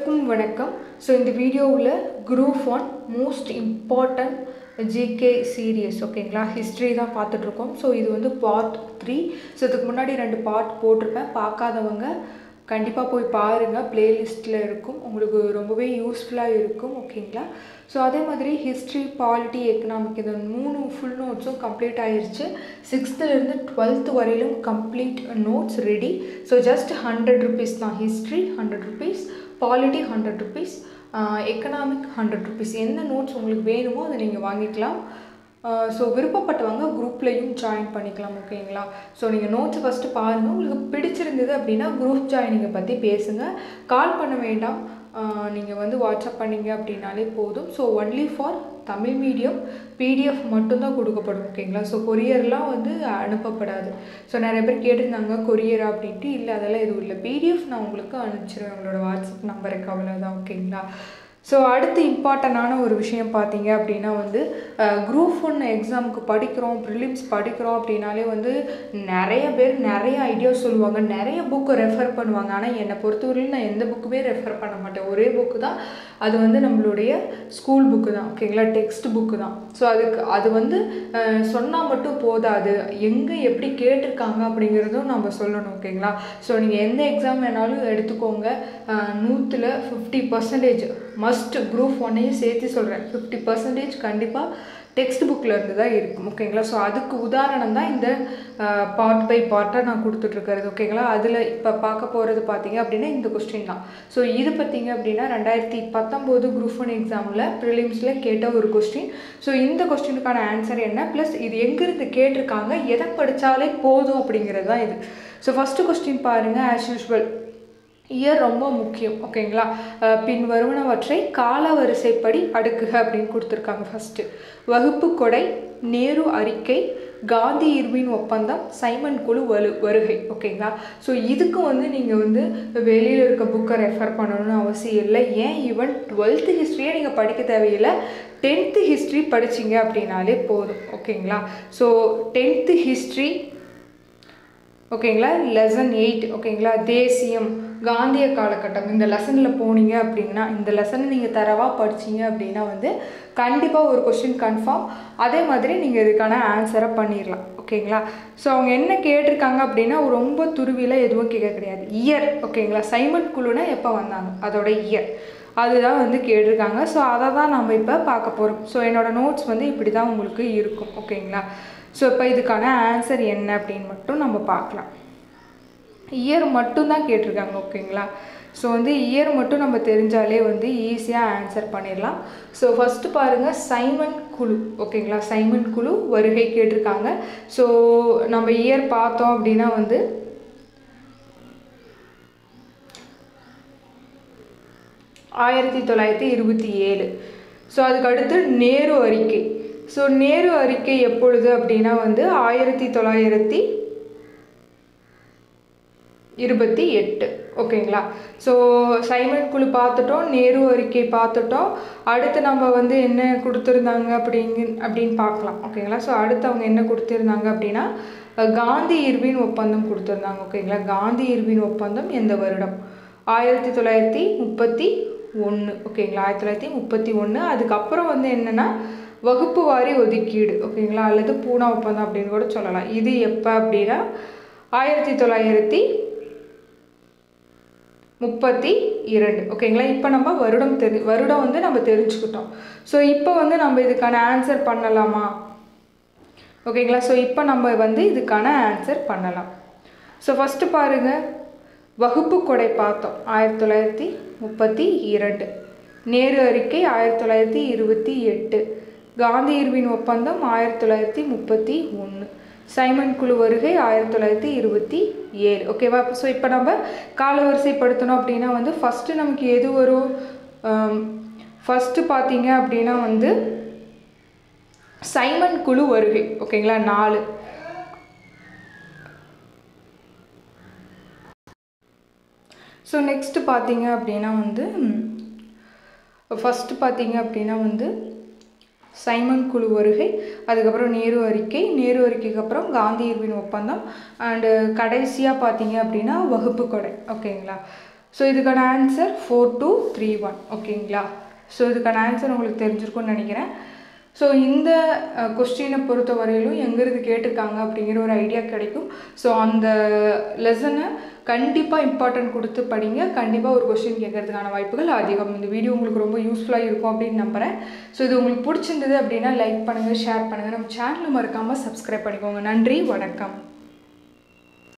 அனைவருக்கும் வணக்கம் ஸோ இந்த வீடியோவில் group one most important GK series ஓகேங்களா ஹிஸ்ட்ரி தான் பார்த்துட்ருக்கோம் ஸோ இது வந்து பார்ட் த்ரீ ஸோ இதுக்கு முன்னாடி ரெண்டு பார்ட் போட்டிருப்பேன் பார்க்காதவங்க கண்டிப்பாக போய் பாருங்கள் ப்ளேலிஸ்ட்டில் இருக்கும் உங்களுக்கு ரொம்பவே யூஸ்ஃபுல்லாக இருக்கும் ஓகேங்களா ஸோ அதே மாதிரி ஹிஸ்ட்ரி பாலிட்டி எக்கனாமிக் இது மூணு ஃபுல் நோட்ஸும் கம்ப்ளீட் ஆயிருச்சு சிக்ஸ்த்துலேருந்து டுவெல்த் வரையிலும் complete notes ready so just hundred rupees தான் history hundred rupees polity hundred rupees economic hundred rupees எந்த நோட்ஸ் உங்களுக்கு வேணுமோ அதை நீங்கள் வாங்கிக்கலாம் ஸோ விருப்பப்பட்டவங்க குரூப்லேயும் ஜாயின் பண்ணிக்கலாம் ஓகேங்களா ஸோ நீங்கள் நோட்ஸ் ஃபஸ்ட்டு பாருங்கள் உங்களுக்கு பிடிச்சிருந்தது அப்படின்னா குரூப் ஜாயினிங்கை பற்றி பேசுங்க கால் பண்ண வேண்டாம் நீங்கள் வந்து வாட்ஸ்அப் பண்ணீங்க அப்படின்னாலே போதும் so only for Tamil medium PDF மட்டும்தான் கொடுக்கப்படும் ஓகேங்களா ஸோ கொரியர்லாம் வந்து அனுப்பப்படாது ஸோ நிறைய பேர் கேட்டிருந்தாங்க கொரியரா அப்படின்ட்டு இல்லை அதெல்லாம் எதுவும் இல்லை பிடிஎஃப் நான் உங்களுக்கு அனுப்பிச்சிருவேன் உங்களோட வாட்ஸ்அப் நம்பருக்கு அவ்வளோதான் ஓகேங்களா ஸோ அடுத்து இம்பார்ட்டண்டான ஒரு விஷயம் பார்த்தீங்க அப்படின்னா வந்து குரூப் ஒன் எக்ஸாமுக்கு படிக்கிறோம் ப்ரிலிம்ஸ் படிக்கிறோம் அப்படின்னாலே வந்து நிறைய பேர் நிறைய ஐடியா சொல்லுவாங்க நிறைய புக்கு ரெஃபர் பண்ணுவாங்க ஆனால் என்னை பொறுத்தவரையிலும் நான் எந்த புக்குமே ரெஃபர் பண்ண மாட்டேன் ஒரே புக்கு தான் அது வந்து நம்மளுடைய ஸ்கூல் புக்கு தான் ஓகேங்களா டெக்ஸ்ட் புக்கு தான் ஸோ அதுக்கு அது வந்து சொன்னால் மட்டும் போதாது எங்கே எப்படி கேட்டிருக்காங்க அப்படிங்கிறதும் நம்ம சொல்லணும் ஓகேங்களா ஸோ நீங்கள் எந்த எக்ஸாம் வேணாலும் எடுத்துக்கோங்க நூற்றில் ஃபிஃப்டி பர்சன்டேஜ் மஸ்ட் குரூப் ஒன்னையும் சேர்த்து சொல்கிறேன் ஃபிஃப்டி பர்சன்டேஜ் கண்டிப்பாக டெக்ஸ்ட் புக்கில் இருந்து தான் இருக்கும் ஓகேங்களா ஸோ அதுக்கு உதாரணம் தான் இந்த பார்ட் பை பார்ட்டாக நான் கொடுத்துட்ருக்கிறது ஓகேங்களா அதில் இப்போ பார்க்க போகிறது பார்த்தீங்க அப்படின்னா இந்த கொஸ்டின் தான் ஸோ இது பார்த்தீங்க அப்படின்னா ரெண்டாயிரத்தி பத்தொம்போது குரூப் ஒன் எக்ஸாமில் ப்ரிலிம்ஸில் கேட்ட ஒரு கொஸ்டின் ஸோ இந்த கொஸ்டினுக்கான ஆன்சர் என்ன ப்ளஸ் இது எங்கேருந்து கேட்டிருக்காங்க எதை படித்தாலே போதும் அப்படிங்கிறது தான் இது ஸோ ஃபஸ்ட்டு கொஸ்டின் பாருங்கள் ஆஸ் யூஷுவல் இயர் ரொம்ப முக்கியம் ஓகேங்களா பின் வருவனவற்றை கால வரிசைப்படி அடுக்குக அப்படின்னு கொடுத்துருக்காங்க ஃபஸ்ட்டு வகுப்பு கொடை நேரு அறிக்கை காந்தி இர்வின் ஒப்பந்தம் சைமன் குழு வலு வருகை ஓகேங்களா ஸோ இதுக்கு வந்து நீங்கள் வந்து வெளியில் இருக்க புக்கை ரெஃபர் பண்ணணும்னு அவசியம் இல்லை ஏன் ஈவன் டுவெல்த்து ஹிஸ்ட்ரியே நீங்கள் படிக்க தேவையில்லை டென்த்து ஹிஸ்ட்ரி படிச்சிங்க அப்படின்னாலே போதும் ஓகேங்களா ஸோ டென்த்து ஹிஸ்ட்ரி ஓகேங்களா லெசன் எயிட் ஓகேங்களா தேசியம் காந்திய காலகட்டம் இந்த லெசனில் போனீங்க அப்படின்னா இந்த லெசனை நீங்கள் தரவாக படிச்சீங்க அப்படின்னா வந்து கண்டிப்பாக ஒரு கொஸ்டின் கன்ஃபார்ம் அதே மாதிரி நீங்கள் இதுக்கான ஆன்சரை பண்ணிடலாம் ஓகேங்களா ஸோ அவங்க என்ன கேட்டிருக்காங்க அப்படின்னா ரொம்ப துருவியில் எதுவும் கேட்க கிடையாது இயர் ஓகேங்களா சைமன் குழுனா எப்போ வந்தாங்க அதோட இயர் அதுதான் வந்து கேட்டிருக்காங்க ஸோ அதை தான் நம்ம இப்போ பார்க்க போகிறோம் ஸோ என்னோடய நோட்ஸ் வந்து இப்படி தான் உங்களுக்கு இருக்கும் ஓகேங்களா ஸோ இப்போ இதுக்கான ஆன்சர் என்ன அப்படின்னு மட்டும் நம்ம பார்க்கலாம் இயர் மட்டும்தான் கேட்டிருக்காங்க ஓகேங்களா ஸோ வந்து இயர் மட்டும் நம்ம தெரிஞ்சாலே வந்து ஈஸியாக ஆன்சர் பண்ணிடலாம் ஸோ ஃபஸ்ட்டு பாருங்கள் சைமன் குழு ஓகேங்களா சைமன் குழு வருகை கேட்டிருக்காங்க ஸோ நம்ம இயர் பார்த்தோம் அப்படின்னா வந்து ஆயிரத்தி தொள்ளாயிரத்தி இருபத்தி ஏழு ஸோ அதுக்கு அடுத்து நேரு அறிக்கை ஸோ நேரு அறிக்கை எப்பொழுது அப்படின்னா வந்து ஆயிரத்தி தொள்ளாயிரத்தி இருபத்தி எட்டு ஓகேங்களா ஸோ சைமன் குழு பார்த்துட்டோம் நேரு அறிக்கை பார்த்துட்டோம் அடுத்து நம்ம வந்து என்ன கொடுத்துருந்தாங்க அப்படிங்க அப்படின்னு பார்க்கலாம் ஓகேங்களா ஸோ அடுத்து அவங்க என்ன கொடுத்துருந்தாங்க அப்படின்னா காந்தி இர்வின் ஒப்பந்தம் கொடுத்துருந்தாங்க ஓகேங்களா காந்தி இர்வின் ஒப்பந்தம் எந்த வருடம் ஆயிரத்தி தொள்ளாயிரத்தி முப்பத்தி ஒன்று ஓகேங்களா ஆயிரத்தி தொள்ளாயிரத்தி முப்பத்தி ஒன்று அதுக்கப்புறம் வந்து என்னென்னா வகுப்பு வாரி ஒதுக்கீடு ஓகேங்களா அல்லது பூனா ஒப்பந்தம் அப்படின்னு கூட சொல்லலாம் இது எப்போ அப்படின்னா ஆயிரத்தி தொள்ளாயிரத்தி முப்பத்தி இரண்டு ஓகேங்களா இப்போ நம்ம வருடம் தெரி வருடம் வந்து நம்ம தெரிஞ்சுக்கிட்டோம் ஸோ இப்போ வந்து நம்ம இதுக்கான ஆன்சர் பண்ணலாமா ஓகேங்களா ஸோ இப்போ நம்ம வந்து இதுக்கான ஆன்சர் பண்ணலாம் ஸோ ஃபஸ்ட்டு பாருங்கள் வகுப்பு கொடை பார்த்தோம் ஆயிரத்தி தொள்ளாயிரத்தி முப்பத்தி இரண்டு நேரு அறிக்கை ஆயிரத்தி தொள்ளாயிரத்தி இருபத்தி எட்டு காந்தி இர்வின் ஒப்பந்தம் ஆயிரத்தி தொள்ளாயிரத்தி முப்பத்தி ஒன்று சைமன் குழு வருகை ஆயிரத்தி தொள்ளாயிரத்தி இருபத்தி ஏழு ஓகேவா ஸோ இப்போ நம்ம காலவரிசைப்படுத்தணும் அப்படின்னா வந்து ஃபஸ்ட்டு நமக்கு எது வரும் ஃபஸ்ட்டு பார்த்தீங்க அப்படின்னா வந்து சைமன் குழு வருகை ஓகேங்களா நாலு ஸோ நெக்ஸ்ட்டு பார்த்தீங்க அப்படின்னா வந்து ஃபஸ்ட்டு பார்த்தீங்க அப்படின்னா வந்து சைமன் குழு வருகை அதுக்கப்புறம் நேரு அறிக்கை நேரு அறிக்கைக்கு அப்புறம் காந்தி இர்வின் ஒப்பந்தம் அண்டு கடைசியாக பார்த்தீங்க அப்படின்னா வகுப்பு கொடை ஓகேங்களா ஸோ இதுக்கான answer four two three one ஓகேங்களா ஸோ இதுக்கான ஆன்சர் உங்களுக்கு தெரிஞ்சிருக்கும்னு நினைக்கிறேன் ஸோ இந்த கொஸ்டினை பொறுத்த வரையிலும் எங்கேருந்து கேட்டிருக்காங்க அப்படிங்கிற ஒரு ஐடியா கிடைக்கும் ஸோ அந்த லெசனை கண்டிப்பாக இம்பார்ட்டன்ட் கொடுத்து படிங்க கண்டிப்பாக ஒரு கொஸ்டின் கேட்கறதுக்கான வாய்ப்புகள் அதிகம் இந்த வீடியோ உங்களுக்கு ரொம்ப யூஸ்ஃபுல்லாக இருக்கும் அப்படின்னு நம்புகிறேன் ஸோ இது உங்களுக்கு பிடிச்சிருந்தது அப்படின்னா லைக் பண்ணுங்கள் ஷேர் பண்ணுங்கள் நம்ம சேனலை மறக்காமல் சப்ஸ்கிரைப் பண்ணிக்கோங்க நன்றி வணக்கம்